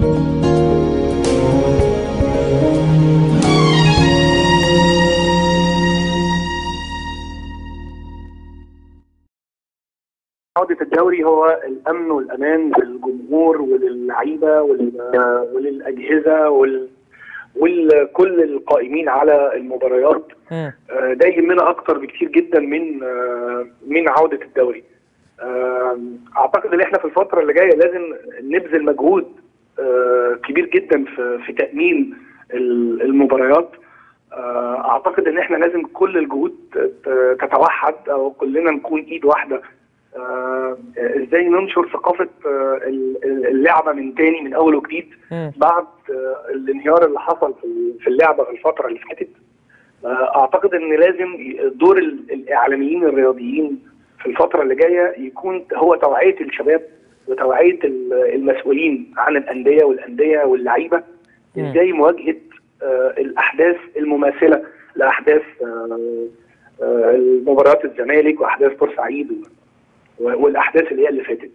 عودة الدوري هو الأمن والأمان للجمهور وللعيبة ول- وللأجهزة وال ولكل القائمين على المباريات مم. آه، ده يهمنا أكتر بكتير جدا من آه، من عودة الدوري آه، أعتقد إن إحنا في الفترة اللي جاية لازم نبذل مجهود آه، كبير جدا في في تأمين ال- المباريات آه، اعتقد ان احنا لازم كل الجهود ت- تتوحد او كلنا نكون ايد واحده آه، ازاي ننشر ثقافه آه، ال- ال- اللعبه من تاني من اول وجديد مم. بعد آه، الانهيار اللي حصل في في اللعبه في الفتره اللي فاتت آه، اعتقد ان لازم ي- دور ال- الاعلاميين الرياضيين في الفتره اللي جايه يكون هو توعيه الشباب وتوعيه ال- المسؤولين عن الانديه والانديه واللعيبه مم. ازاي مواجهه آه، الاحداث المماثله لاحداث آه، آه، مباريات الزمالك واحداث بورسعيد و- و- والاحداث اللي هي اللي فاتت.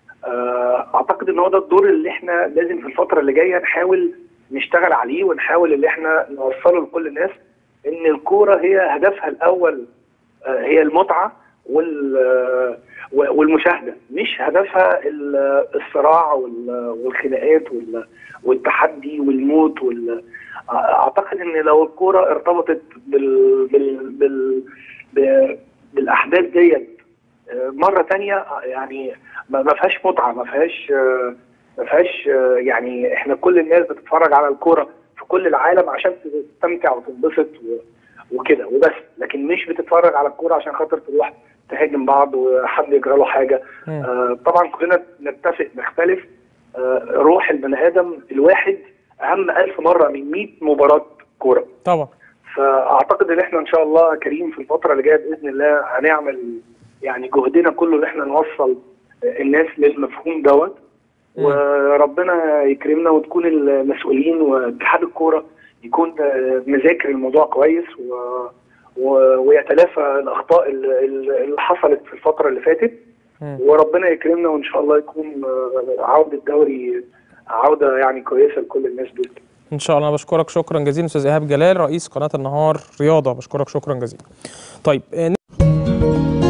آه، اعتقد ان هو ده الدور اللي احنا لازم في الفتره اللي جايه نحاول نشتغل عليه ونحاول ان احنا نوصله لكل الناس ان الكوره هي هدفها الاول آه، هي المتعه وال آه، و- والمشاهده مش هدفها ال- الصراع وال- والخناقات وال- والتحدي والموت وال اعتقد ان لو الكوره ارتبطت بال بال بال ب- بالاحداث ديت آه، مره تانية آه، يعني ما ما فيهاش متعه ما فيهاش آه، ما فيهاش آه، يعني احنا كل الناس بتتفرج على الكوره في كل العالم عشان تستمتع وتنبسط و- وكده وبس لكن مش بتتفرج على الكوره عشان خاطر تروح تهاجم بعض وحد يجرى له حاجه مم. آه، طبعا كلنا نتفق نختلف آه، روح البني ادم الواحد اهم ألف مره من 100 مباراه كوره طبعا فاعتقد ان احنا ان شاء الله كريم في الفتره اللي جايه باذن الله هنعمل يعني جهدنا كله ان احنا نوصل الناس للمفهوم دوت مم. وربنا يكرمنا وتكون المسؤولين واتحاد الكوره يكون آه، مذاكر الموضوع كويس و و ويتلافى الاخطاء اللي اللي حصلت في الفتره اللي فاتت مم. وربنا يكرمنا وان شاء الله يكون آه، عوده الدوري عوده يعني كويسه لكل الناس دول ان شاء الله أنا بشكرك شكرا جزيلا استاذ ايهاب جلال رئيس قناه النهار رياضه بشكرك شكرا جزيلا طيب آه،